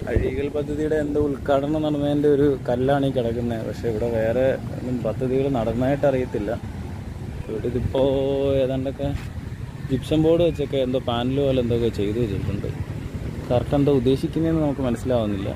അഴീകൽ പദ്ധതിയുടെ എന്തോ ഉദ്ഘാടനം നടന്നതിൻ്റെ ഒരു കല്ലാണ് ഈ കിടക്കുന്നത് പക്ഷേ ഇവിടെ വേറെ ഒന്നും പദ്ധതികൾ നടന്നതായിട്ട് അറിയത്തില്ല ഇവിടെ ഇതിപ്പോൾ ഏതാണ്ടൊക്കെ ജിപ്സം ബോർഡ് വെച്ചൊക്കെ എന്തോ പാനൽ പോലെ എന്തൊക്കെ ചെയ്തു വെച്ചിട്ടുണ്ട് കറക്റ്റ് എന്തോ ഉദ്ദേശിക്കുന്നതെന്ന് നമുക്ക് മനസ്സിലാവുന്നില്ല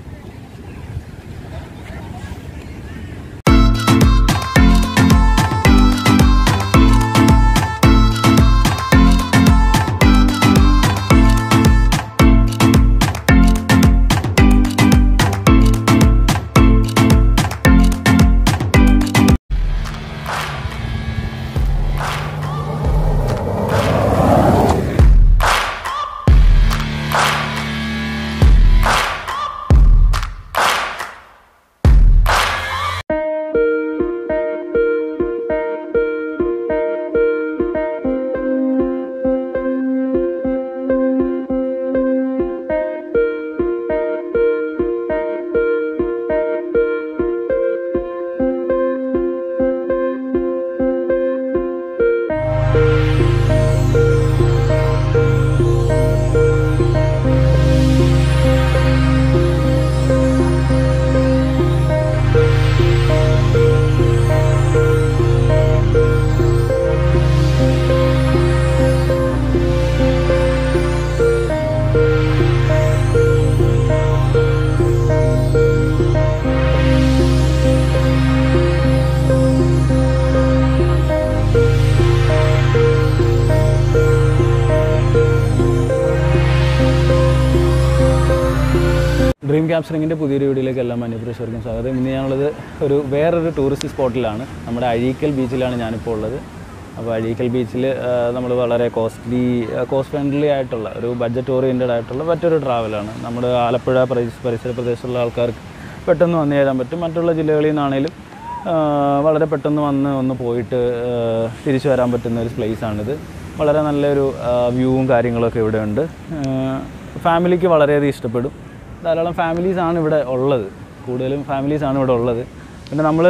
ഡ്രീം ക്യാപ്ചറിങ്ങിൻ്റെ പുതിയൊരു വീഡിയോയിലേക്ക് എല്ലാ മാന്യപ്രേക്ഷകർക്കും സ്വാഗതം ഇന്ന് ഞാനുള്ളത് ഒരു വേറൊരു ടൂറിസ്റ്റ് സ്പോട്ടിലാണ് നമ്മുടെ അഴീക്കൽ ബീച്ചിലാണ് ഞാനിപ്പോൾ ഉള്ളത് അപ്പോൾ അഴീക്കൽ ബീച്ചിൽ നമ്മൾ വളരെ കോസ്റ്റ്ലി കോസ്റ്റ് ഫ്രണ്ട്ലി ആയിട്ടുള്ള ഒരു ബഡ്ജറ്റ് ഓറിയൻറ്റഡ് ആയിട്ടുള്ള മറ്റൊരു ട്രാവലാണ് നമ്മുടെ ആലപ്പുഴ പരിസ- പരിസര പ്രദേശത്തുള്ള ആൾക്കാർക്ക് പെട്ടെന്ന് വന്നു ചേരാൻ പറ്റും മറ്റുള്ള ജില്ലകളിൽ നിന്നാണേലും ആ, വളരെ പെട്ടെന്ന് വന്ന് ഒന്ന് പോയിട്ട് ആ, തിരിച്ചു വരാൻ പറ്റുന്ന ഒരു പ്ലേസാണിത് വളരെ നല്ലൊരു വ്യൂവും കാര്യങ്ങളൊക്കെ ഇവിടെ ഉണ്ട് ഫാമിലിക്ക് വളരെയധികം ഇഷ്ടപ്പെടും ധാരാളം ഫാമിലീസാണ് ഇവിടെ ഉള്ളത് കൂടുതലും ഫാമിലീസാണ് ഇവിടെ ഉള്ളത് പിന്നെ നമ്മൾ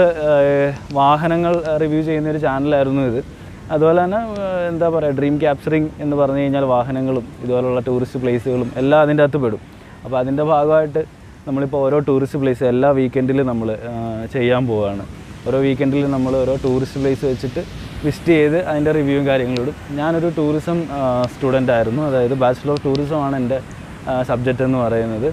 വാഹനങ്ങൾ റിവ്യൂ ചെയ്യുന്ന ഒരു ചാനലായിരുന്നു ഇത് അതുപോലെ തന്നെ ആ, എന്താ പറയുക ഡ്രീം ക്യാപ്ചറിങ് എന്ന് പറഞ്ഞു കഴിഞ്ഞാൽ വാഹനങ്ങളും ഇതുപോലുള്ള ടൂറിസ്റ്റ് പ്ലേസുകളും എല്ലാം അതിൻ്റെ അകത്ത് പെടും അപ്പോൾ അതിൻ്റെ ഭാഗമായിട്ട് നമ്മളിപ്പോൾ ഓരോ ടൂറിസ്റ്റ് പ്ലേസ് എല്ലാ വീക്കെൻഡിലും നമ്മൾ ചെയ്യാൻ പോവുകയാണ് ഓരോ വീക്കെൻഡിൽ നമ്മൾ ഓരോ ടൂറിസ്റ്റ് പ്ലേസ് വെച്ചിട്ട് വിസിറ്റ് ചെയ്ത് അതിൻ്റെ റിവ്യൂവും കാര്യങ്ങളും ഇടും ഞാനൊരു ടൂറിസം സ്റ്റുഡൻ്റ് ആയിരുന്നു അതായത് ബാച്ചിലർ ഓഫ് ടൂറിസമാണ് എൻ്റെ സബ്ജക്റ്റ് എന്ന് പറയുന്നത്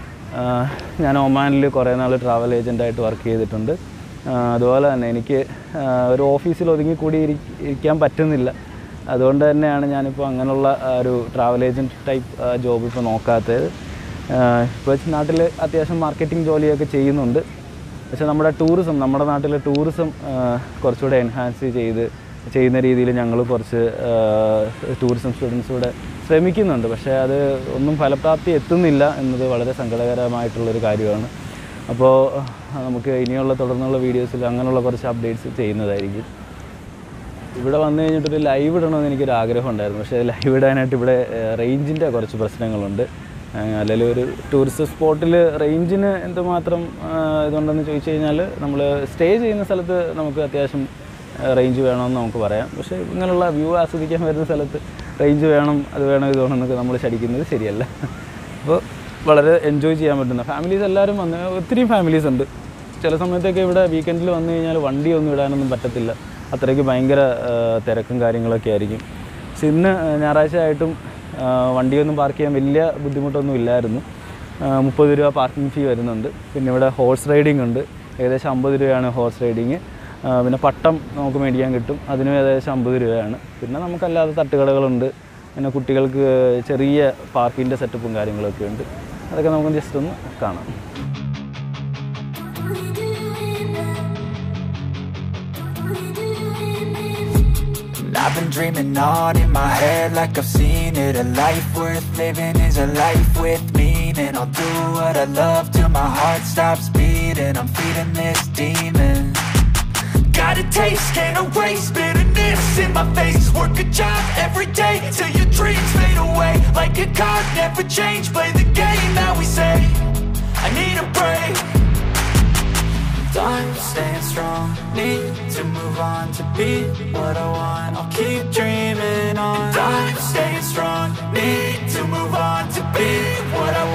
ആഹ് ഞാൻ ഒമാനിൽ കുറേ നാൾ ട്രാവൽ ഏജൻറ്റായിട്ട് വർക്ക് ചെയ്തിട്ടുണ്ട് ആഹ് അതുപോലെ തന്നെ എനിക്ക് ആഹ് ഒരു ഓഫീസിൽ ഒതുങ്ങി കൂടി ഇരി ഇരിക്കാൻ പറ്റുന്നില്ല അതുകൊണ്ട് തന്നെയാണ് ഞാനിപ്പോൾ അങ്ങനെയുള്ള ആ, ഒരു ട്രാവൽ ഏജൻറ്റ് ടൈപ്പ് ജോബ് ഇപ്പോൾ നോക്കാത്തത് ഇപ്പോൾ നാട്ടിൽ അത്യാവശ്യം മാർക്കറ്റിംഗ് ജോലിയൊക്കെ ചെയ്യുന്നുണ്ട് പക്ഷേ നമ്മുടെ ടൂറിസം നമ്മുടെ നാട്ടിലെ ടൂറിസം കുറച്ചുകൂടെ എൻഹാൻസ് ചെയ്ത് ചെയ്യുന്ന രീതിയിൽ ഞങ്ങൾ കുറച്ച് ടൂറിസം സ്റ്റുഡൻസ് കൂടെ ശ്രമിക്കുന്നുണ്ട് പക്ഷേ അത് ഒന്നും ഫലപ്രാപ്തി എത്തുന്നില്ല എന്നത് വളരെ സങ്കടകരമായിട്ടുള്ളൊരു കാര്യമാണ് അപ്പോൾ നമുക്ക് ഇനിയുള്ള തുടർന്നുള്ള വീഡിയോസിൽ അങ്ങനെയുള്ള കുറച്ച് അപ്ഡേറ്റ്സ് ചെയ്യുന്നതായിരിക്കും ഇവിടെ വന്നു കഴിഞ്ഞിട്ടൊരു ലൈവ് ഇടണമെന്ന് എനിക്കൊരു ആഗ്രഹം ഉണ്ടായിരുന്നു പക്ഷേ ലൈവ് ഇടാനായിട്ട് ഇവിടെ റേഞ്ചിൻ്റെ കുറച്ച് പ്രശ്നങ്ങളുണ്ട് അല്ലെങ്കിൽ ഒരു ടൂറിസ്റ്റ് സ്പോട്ടിൽ റേഞ്ചിന് എന്തുമാത്രം ആ, ഇതുണ്ടെന്ന് ചോദിച്ചു കഴിഞ്ഞാൽ നമ്മൾ സ്റ്റേ ചെയ്യുന്ന സ്ഥലത്ത് നമുക്ക് അത്യാവശ്യം റേഞ്ച് വേണമെന്ന് നമുക്ക് പറയാം പക്ഷേ ഇങ്ങനെയുള്ള വ്യൂ ആസ്വദിക്കാൻ വരുന്ന സ്ഥലത്ത് റേഞ്ച് വേണം അത് വേണം ഇത് വേണം എന്നൊക്കെ നമ്മൾ ശടിക്കുന്നത് ശരിയല്ല അപ്പോൾ വളരെ എൻജോയ് ചെയ്യാൻ പറ്റുന്ന ഫാമിലീസ് എല്ലാവരും വന്ന് ഒത്തിരി ഫാമിലീസ് ഉണ്ട് ചില സമയത്തൊക്കെ ഇവിടെ വീക്കെൻഡിൽ വന്നു കഴിഞ്ഞാൽ വണ്ടി ഒന്നും ഇടാനൊന്നും പറ്റത്തില്ല അത്രയ്ക്ക് ഭയങ്കര ആ, തിരക്കും കാര്യങ്ങളൊക്കെ ആയിരിക്കും പക്ഷെ ഇന്ന് ഞായറാഴ്ച ആയിട്ടും ആ, വണ്ടിയൊന്നും പാർക്ക് ചെയ്യാൻ വലിയ ബുദ്ധിമുട്ടൊന്നും ഇല്ലായിരുന്നു ആ, മുപ്പത് രൂപ പാർക്കിംഗ് ഫീ വരുന്നുണ്ട് പിന്നെ ഇവിടെ ഹോഴ്സ് റൈഡിംഗ് ഉണ്ട് ഏകദേശം അമ്പത് രൂപയാണ് ഹോഴ്സ് റൈഡിങ് പിന്നെ പട്ടം നമുക്ക് മേടിക്കാൻ കിട്ടും അതിനും ഏകദേശം അമ്പത് രൂപയാണ് പിന്നെ നമുക്കല്ലാതെ തട്ടുകടകളുണ്ട് പിന്നെ കുട്ടികൾക്ക് ചെറിയ പാർക്കിൻ്റെ സെറ്റപ്പും കാര്യങ്ങളൊക്കെ ഉണ്ട് അതൊക്കെ നമുക്ക് ജസ്റ്റ് ഒന്ന് കാണാം I've been dreaming on in my head like I've seen it A life worth living is a life with meaning I'll do what I love till my heart stops beating I'm feeding this demon Got a taste, can't erase bitterness in my face Work a job every day till your dreams fade away Like a card, never change, play the game that we say I need a break Time staying strong, need to move on to be what I want. I'll keep dreaming on. I'm staying strong, need to move on to be what I